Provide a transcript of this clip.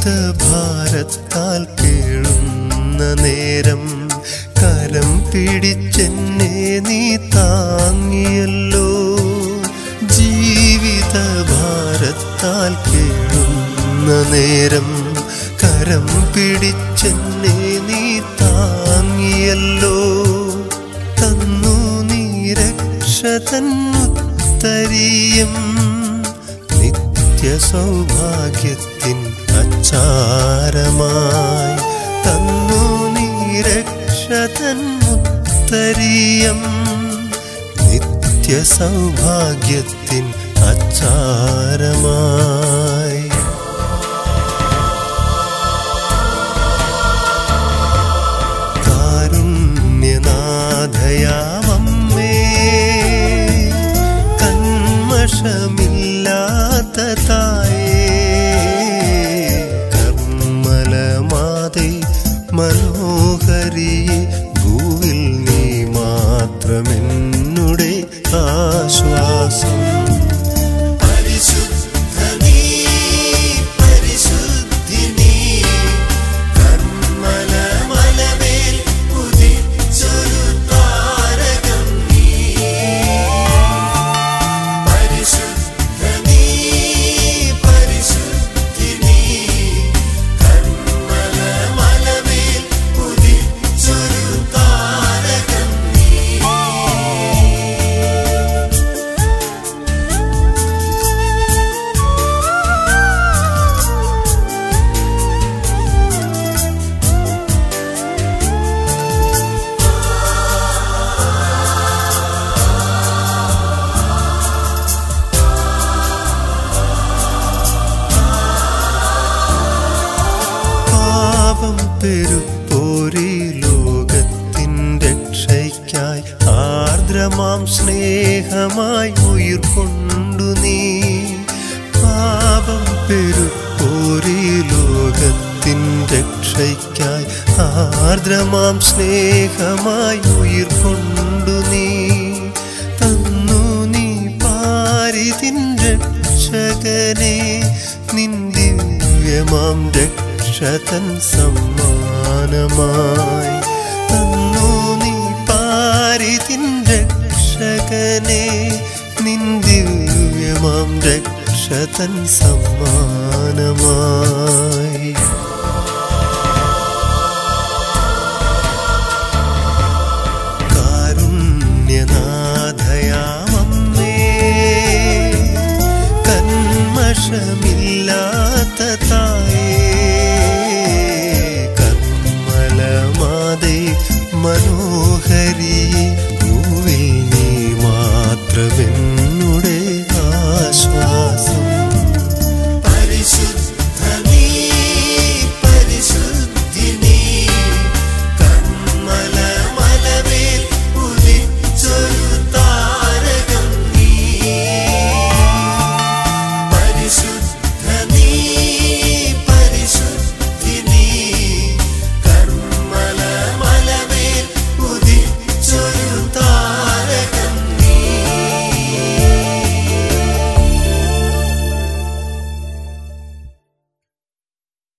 ഭാരത്താൽ കേഴുന്ന നേരം കരം പിടിച്ചെന്നെ നീ താങ്ങിയല്ലോ ജീവിത ഭാരത്താൽ കേഴുന്ന നേരം കരം പിടിച്ചെന്നെ നീ താങ്ങിയല്ലോ തന്നു നീ രക്ഷതൻ ഉത്തരീയം നിത്യ സൗഭാഗ്യത്തിൻ അച്ചാരമായി തന്നു നീ രക്ഷതൻ ഉത്തരീയം നിത്യ സൗഭാഗ്യത്തിൻ അച്ചാരമായി കാരുണ്യനാഥയാമമ്മേ കന്മഷമില്ലാത്ത തായേ കർമ്മലമാതേ മനോഹരിയെ ഭൂവിൽ നീ മാത്രമെന്നുടെ ആശ്വാസം പരിശുദ്ധ നീ പരിശുദ്ധിനി കർമ്മല മലമേൽ ഉദിച്ചൊരു താരകം നീ പരിശുദ്ധ നീ പരിശുദ്ധിനി കർമ്മല മലമേൽ ഉദിച്ചൊരു താരകം നീ പാപം പെരുപ്പോരി ലോകത്തിൻ രക്ഷയ്ക്കായി ആർദ്രമാം സ്നേഹമായി ഉയിർക്കൊണ്ടു നീ പാപം പെരുപ്പോരി ലോകത്തിൻ രക്ഷയ്ക്കായി ആർദ്രമാം സ്നേഹമായി ഉയിർക്കൊണ്ടു നീ തന്നു നീ പാരിതിൻ രക്ഷകനെ നിൻ ദിവ്യമാം രക്ഷതൻ സമ്മാനമായി തന്നു നീ പാരിതിൻ രക്ഷകനെ നിൻ ദിവ്യമാം രക്ഷതൻ സമ്മാനമായി